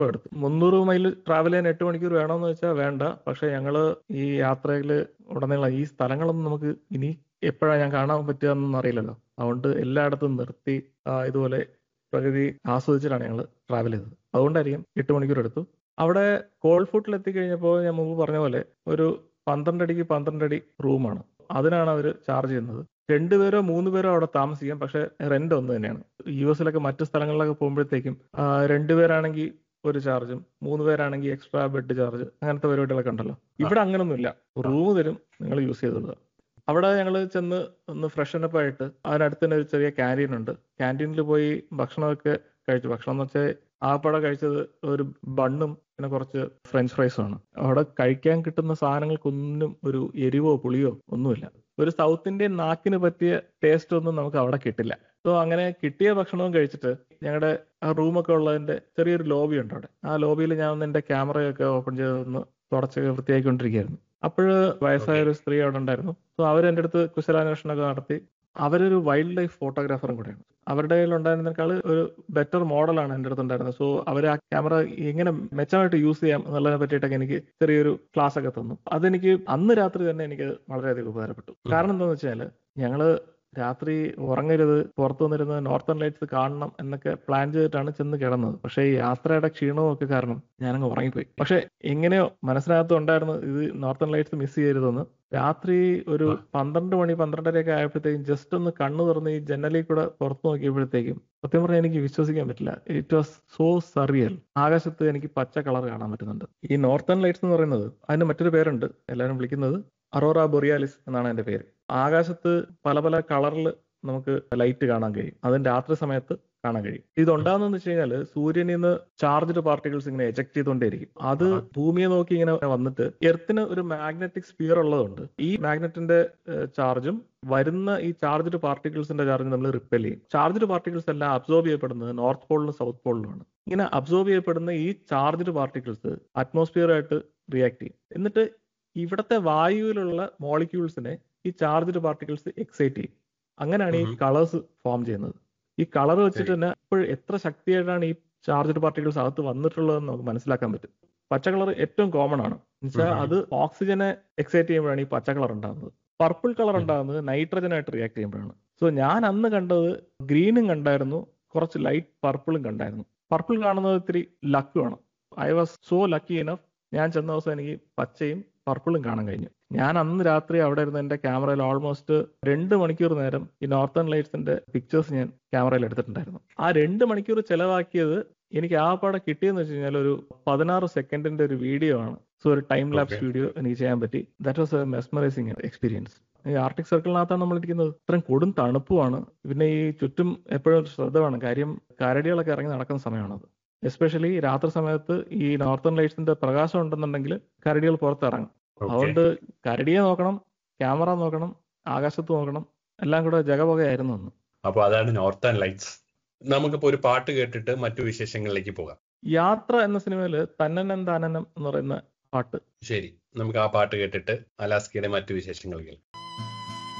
അപ്പോൾ എടുത്തു മുന്നൂറ് മൈൽ ട്രാവൽ ചെയ്യാൻ എട്ട് മണിക്കൂർ വേണമെന്ന് വെച്ചാൽ വേണ്ട പക്ഷെ ഞങ്ങള് ഈ യാത്രയിൽ ഉടനീളം ഈ സ്ഥലങ്ങളൊന്നും നമുക്ക് ഇനി എപ്പോഴാണ് ഞാൻ കാണാൻ പറ്റുകയെന്നൊന്നും അറിയില്ലല്ലോ അതുകൊണ്ട് എല്ലായിടത്തും നിർത്തി ആ, ഇതുപോലെ പ്രകൃതി ആസ്വദിച്ചിട്ടാണ് ഞങ്ങൾ ട്രാവൽ ചെയ്തത് അതുകൊണ്ടായിരിക്കും എട്ട് മണിക്കൂർ എടുത്തു അവിടെ കോൾ ഫുട്ടിൽ എത്തിക്കഴിഞ്ഞപ്പോൾ ഞാൻ മുമ്പ് പറഞ്ഞ പോലെ ഒരു പന്ത്രണ്ട് അടിക്ക് പന്ത്രണ്ട് അടി റൂമാണ് അതിനാണ് അവർ ചാർജ് ചെയ്യുന്നത് രണ്ടുപേരോ മൂന്ന് പേരോ അവിടെ താമസിക്കാം പക്ഷെ റെന്റ് ഒന്ന് തന്നെയാണ് യു എസിലൊക്കെ മറ്റു സ്ഥലങ്ങളിലൊക്കെ പോകുമ്പോഴത്തേക്കും ആ, രണ്ടുപേരാണെങ്കിൽ ഒരു ചാർജും മൂന്ന് പേരാണെങ്കിൽ എക്സ്ട്രാ ബെഡ് ചാർജ് അങ്ങനത്തെ പരിപാടികളൊക്കെ ഉണ്ടല്ലോ ഇവിടെ അങ്ങനൊന്നുമില്ല റൂം തരും നിങ്ങൾ യൂസ് ചെയ്തത് അവിടെ ഞങ്ങൾ ചെന്ന് ഒന്ന് ഫ്രഷൻ അപ്പ് ആയിട്ട് അതിനടുത്ത് തന്നെ ഒരു ചെറിയ ക്യാൻറ്റീൻ ഉണ്ട് ക്യാൻറ്റീനിൽ പോയി ഭക്ഷണമൊക്കെ കഴിച്ചു ഭക്ഷണം എന്ന് വെച്ചാൽ ആപ്പട കഴിച്ചത് ഒരു ബണ്ണും പിന്നെ കുറച്ച് ഫ്രഞ്ച് ഫ്രൈസും ആണ് അവിടെ കഴിക്കാൻ കിട്ടുന്ന സാധനങ്ങൾക്കൊന്നും ഒരു എരിവോ പുളിയോ ഒന്നുമില്ല ഒരു സൗത്ത് ഇന്ത്യൻ നാക്കിന് പറ്റിയ ടേസ്റ്റ് ഒന്നും നമുക്ക് അവിടെ കിട്ടില്ല സോ അങ്ങനെ കിട്ടിയ ഭക്ഷണവും കഴിച്ചിട്ട് ഞങ്ങളുടെ ആ റൂമൊക്കെ ഉള്ളതിന്റെ ചെറിയൊരു ലോബി ഉണ്ട് അവിടെ ആ ലോബിയിൽ ഞാൻ ഒന്ന് എന്റെ ക്യാമറയൊക്കെ ഓപ്പൺ ചെയ്തൊന്ന് തുടച്ചൊക്കെ വൃത്തിയാക്കിക്കൊണ്ടിരിക്കുകയായിരുന്നു അപ്പോഴ് വയസ്സായ ഒരു സ്ത്രീ അവിടെ ഉണ്ടായിരുന്നു സോ അവർ എൻ്റെ അടുത്ത് കുശലാന്വേഷണമൊക്കെ നടത്തി അവരൊരു വൈൽഡ് ലൈഫ് ഫോട്ടോഗ്രാഫറും കൂടെയാണ് അവരുടെ കയ്യിൽ ഉണ്ടായിരുന്നേക്കാൾ ഒരു ബെറ്റർ മോഡലാണ് എൻ്റെ അടുത്ത് ഉണ്ടായിരുന്നത് സോ അവർ ആ ക്യാമറ എങ്ങനെ മെച്ചമായിട്ട് യൂസ് ചെയ്യാം എന്നുള്ളതിനെ പറ്റിയിട്ടൊക്കെ എനിക്ക് ചെറിയൊരു ക്ലാസ് ഒക്കെ തന്നു അതെനിക്ക് അന്ന് രാത്രി തന്നെ എനിക്ക് വളരെയധികം ഉപകാരപ്പെട്ടു കാരണം എന്താണെന്ന് വെച്ചാൽ ഞങ്ങള് രാത്രി ഉറങ്ങരുത് പുറത്തു വന്നിരുന്ന് നോർത്തേൺ ലൈറ്റ്സ് കാണണം എന്നൊക്കെ പ്ലാൻ ചെയ്തിട്ടാണ് ചെന്ന് കിടന്നത് പക്ഷേ ഈ യാത്രയുടെ ക്ഷീണവും ഒക്കെ കാരണം ഞാനങ്ങ് ഉറങ്ങിപ്പോയി പക്ഷെ എങ്ങനെയോ മനസ്സിനകത്ത് ഉണ്ടായിരുന്നു ഇത് നോർത്തേൺ ലൈറ്റ്സ് മിസ് ചെയ്യരുതെന്ന് രാത്രി ഒരു പന്ത്രണ്ട് മണി പന്ത്രണ്ടരയൊക്കെ ആയപ്പോഴത്തേക്കും ജസ്റ്റ് ഒന്ന് കണ്ണു തുറന്ന് ഈ ജനലിൽ കൂടെ പുറത്തു നോക്കിയപ്പോഴത്തേക്കും സത്യം പറഞ്ഞാൽ എനിക്ക് വിശ്വസിക്കാൻ പറ്റില്ല ഇറ്റ് വാസ് സോ സറിയൽ ആകാശത്ത് എനിക്ക് പച്ച കളർ കാണാൻ പറ്റുന്നുണ്ട് ഈ നോർത്തേൺ ലൈറ്റ്സ് എന്ന് പറയുന്നത് അതിന് മറ്റൊരു പേരുണ്ട് എല്ലാവരും വിളിക്കുന്നത് അറോറ ബൊറിയാലിസ് എന്നാണ് അതിന്റെ പേര് ആകാശത്ത് പല പല കളറിൽ നമുക്ക് ലൈറ്റ് കാണാൻ കഴിയും അതും രാത്രി സമയത്ത് കാണാൻ കഴിയും ഇതുണ്ടാകുന്നതെന്ന് വെച്ച് കഴിഞ്ഞാൽ സൂര്യനിൽ നിന്ന് ചാർജ്ഡ് പാർട്ടിക്കിൾസ് ഇങ്ങനെ എജക്ട് ചെയ്തുകൊണ്ടേയിരിക്കും അത് ഭൂമിയെ നോക്കി ഇങ്ങനെ വന്നിട്ട് എർത്തിന് ഒരു മാഗ്നറ്റിക് സ്പിയർ ഉള്ളതുകൊണ്ട് ഈ മാഗ്നറ്റിന്റെ ചാർജും വരുന്ന ഈ ചാർജ്ഡ് പാർട്ടിക്കിൾസിന്റെ ചാർജ് നമ്മൾ റിപ്പൽ ചെയ്യും ചാർജ്ഡ് പാർട്ടിക്കിൾസ് എല്ലാം അബ്സോർബ് ചെയ്യപ്പെടുന്നത് നോർത്ത് പോളിലും സൗത്ത് പോളിലുമാണ് ഇങ്ങനെ അബ്സോർബ് ചെയ്യപ്പെടുന്ന ഈ ചാർജ്ഡ് പാർട്ടിക്കിൾസ് അറ്റ്മോസ്ഫിയറായിട്ട് റിയാക്ട് ചെയ്യും എന്നിട്ട് ഇവിടത്തെ വായുവിലുള്ള മോളിക്യൂൾസിനെ ഈ ചാർജ്ഡ് പാർട്ടിക്കിൾസ് എക്സൈറ്റ് ചെയ്യും അങ്ങനെയാണ് ഈ ഉം. കളേഴ്സ് ഫോം ചെയ്യുന്നത് ഈ കളർ വെച്ചിട്ട് ശരി. തന്നെ ഇപ്പോൾ എത്ര ശക്തിയായിട്ടാണ് ഈ ചാർജ്ഡ് പാർട്ടിക്കിൾസ് അകത്ത് വന്നിട്ടുള്ളതെന്ന് നമുക്ക് മനസ്സിലാക്കാൻ പറ്റും പച്ച കളർ ഏറ്റവും കോമൺ ആണ് എന്നുവെച്ചാൽ ഉം. അത് ഓക്സിജനെ എക്സൈറ്റ് ചെയ്യുമ്പോഴാണ് ഈ പച്ച കളർ ഉണ്ടാകുന്നത് പർപ്പിൾ കളർ ഉം. ഉണ്ടാകുന്നത് നൈട്രജൻ ആയിട്ട് റിയാക്ട് ചെയ്യുമ്പോഴാണ് സോ ഞാൻ അന്ന് കണ്ടത് ഗ്രീനും കണ്ടായിരുന്നു കുറച്ച് ലൈറ്റ് പർപ്പിളും കണ്ടായിരുന്നു പർപ്പിൾ കാണുന്നത് ഇത്തിരി ലക്കുമാണ് I was so lucky enough ഞാൻ ചെന്ന ദിവസം എനിക്ക് പച്ചയും പർപ്പിളും കാണാൻ കഴിഞ്ഞു ഞാൻ അന്ന് രാത്രി അവിടെ ഇരുന്ന് എന്റെ ക്യാമറയിൽ ഓൾമോസ്റ്റ് രണ്ട് മണിക്കൂർ നേരം ഈ നോർത്തേൺ ലൈറ്റ്സിന്റെ പിക്ചേഴ്സ് ഞാൻ ക്യാമറയിൽ എടുത്തിട്ടുണ്ടായിരുന്നു ആ രണ്ട് മണിക്കൂർ ചെലവാക്കിയത് എനിക്ക് ആ പാടെ കിട്ടിയെന്ന് വെച്ച് കഴിഞ്ഞാൽ ഒരു പതിനാറ് സെക്കൻഡിന്റെ ഒരു വീഡിയോ ആണ് സോ ഒരു ടൈം ലാപ്സ് Okay. വീഡിയോ എനിക്ക് ചെയ്യാൻ പറ്റി that was a mesmerising experience ഈ ആർട്ടിക് സർക്കിളിനകത്താണ് നമ്മൾ ഇരിക്കുന്നത് ഇത്രയും കൊടും തണുപ്പുമാണ് പിന്നെ ഈ ചുറ്റും എപ്പോഴും ഒരു ശ്രദ്ധ വേണം കാര്യം കരടികളൊക്കെ ഇറങ്ങി നടക്കുന്ന സമയമാണത് എസ്പെഷ്യലി രാത്രി സമയത്ത് ഈ നോർത്തേൺ ലൈറ്റ്സിന്റെ പ്രകാശം ഉണ്ടെന്നുണ്ടെങ്കിൽ കരടികൾ പുറത്തിറങ്ങും Okay. അതുകൊണ്ട് കരടിയെ നോക്കണം ക്യാമറ നോക്കണം ആകാശത്ത് നോക്കണം എല്ലാം കൂടെ ജഗപുകയായിരുന്നു അന്ന് അപ്പൊ അതാണ് നോർത്തേൺ ലൈറ്റ്സ് നമുക്കിപ്പോ ഒരു പാട്ട് കേട്ടിട്ട് മറ്റു വിശേഷങ്ങളിലേക്ക് പോകാം യാത്ര എന്ന സിനിമയിൽ തന്നനം താനനം എന്ന് പറയുന്ന പാട്ട് ശരി നമുക്ക് ആ പാട്ട് കേട്ടിട്ട് അലാസ്കയുടെ മറ്റു വിശേഷങ്ങൾ കേൾക്കാം